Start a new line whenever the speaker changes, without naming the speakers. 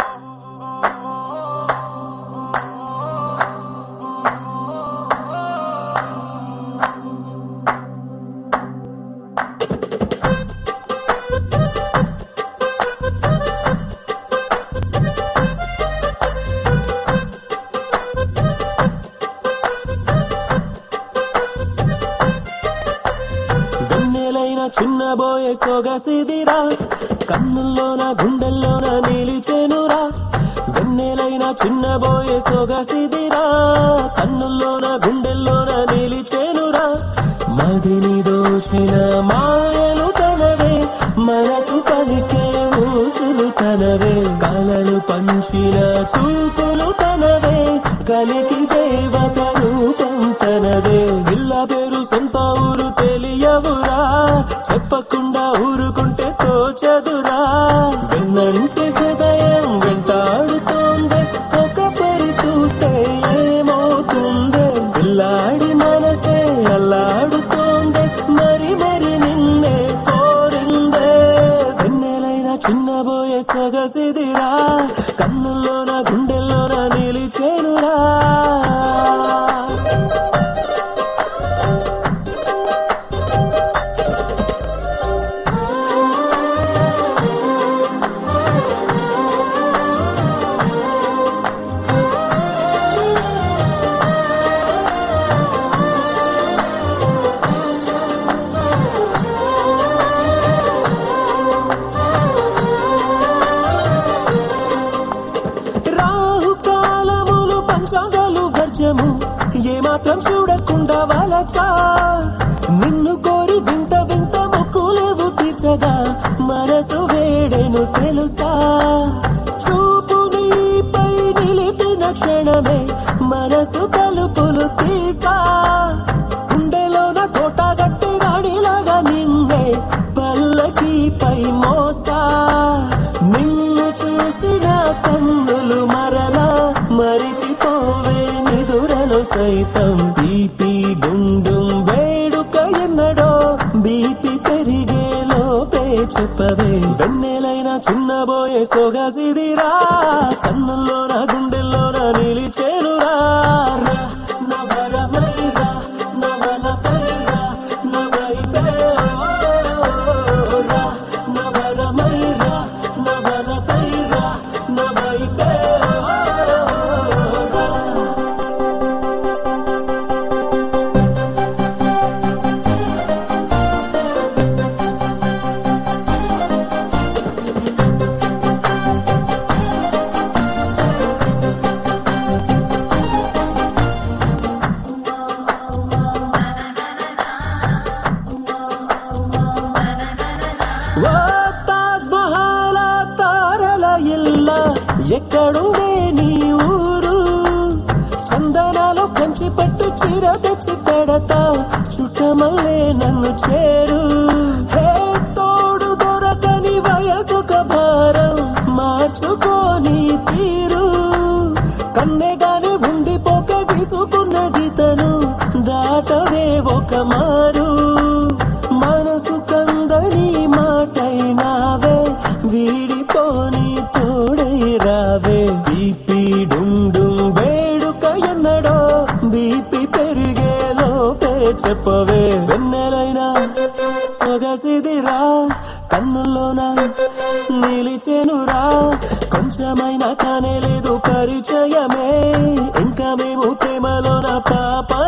వెన్నెలైన చిన్నబోయే సొగసిదిరా కన్నుల్లోన గుండెల్లోన నిలిచెనురా వెన్నెలైన చిన్నబోయే సొగసిదిరా కన్నుల్లోన గుండెల్లోన నిలిచెనురా మదిని దోచిన మాయలు తనవే మనసు పలికే ఊసులు తనవే కలలు పంచిన చూపులు తనవే కలికి దేవత రూపం తనదే ఇల్ల పేరు సొంత ఊరు తెలియవురా చెప్పకుండా ఊరుకుంటే తోచదురా వెన్నంటి హృదయం వెంటాడుతోంది ఒక పరి చూస్తే ఏమవుతుంది పిల్లాడి మనసే అల్లాడుతోంది మరి మరి నిన్నే కోరిందే వెన్నెలైన చిన్నబోయే సొగసిదిరా కన్నుల్లోన గుండెల్లోన నిలిచేనురా రాహుకాలములు పంచాంగాలు వర్జము ఏమాత్రం చూడకుండా వలచా నిన్ను కోరి వింత వింత మొక్కులేవు తీర్చగా మనసు వేడెను తెలుసా చూపు నీపై నిలిపిన క్షణమే మనసు తలుపులు తీసా గుండెలోన కోట గట్టి రాణిలాగా నిన్నే పల్లకిపై మోసా నిన్ను చూసిన కన్నులు మరలా మరిచిపోవే నిదురలు సైతం బీపీ డుండుం వేడుక ఎన్నడో బీపీ పెరిగే లోపే చెప్పవే వెన్నెలైన చిన్నబోయే సొగసిదిరా కన్నుల్లోన గుండెల్లోన నిలిచేనురా రా, నవరమైరా, నవలపైరా, నవైపే ఓ, రా, నవరమైరా, నవలపైరా, నవైపే ఓ, రా. ఓ తాజ్ మహల్ తారల ఇల్ల ఎక్కడుండే నీ ఊరు చందనాలు కంచి పట్టు చీర తెచ్చి పెడతా చుట్టమల్లే నన్ను చేరు హే తోడు దొరకని వయసొక భారం మార్చుకోని తీరు కన్నెగానే ఉండిపోక గీసుకున్న గీతను దాటవే ఒక మారు మనసు కందని మాటైనావే వీడిపోని తోడై రావే బీపీ డుండుం వేడుక ఎన్నడో బీపీ పెరిగే లోపే చెప్పవే వెన్నెలైనా సొగసిదిరా కన్నుల్లోన నిలిచెనురా కొంచెమైనా కానే లేదు పరిచయమే ఇంకా మేము ప్రేమలోన పాప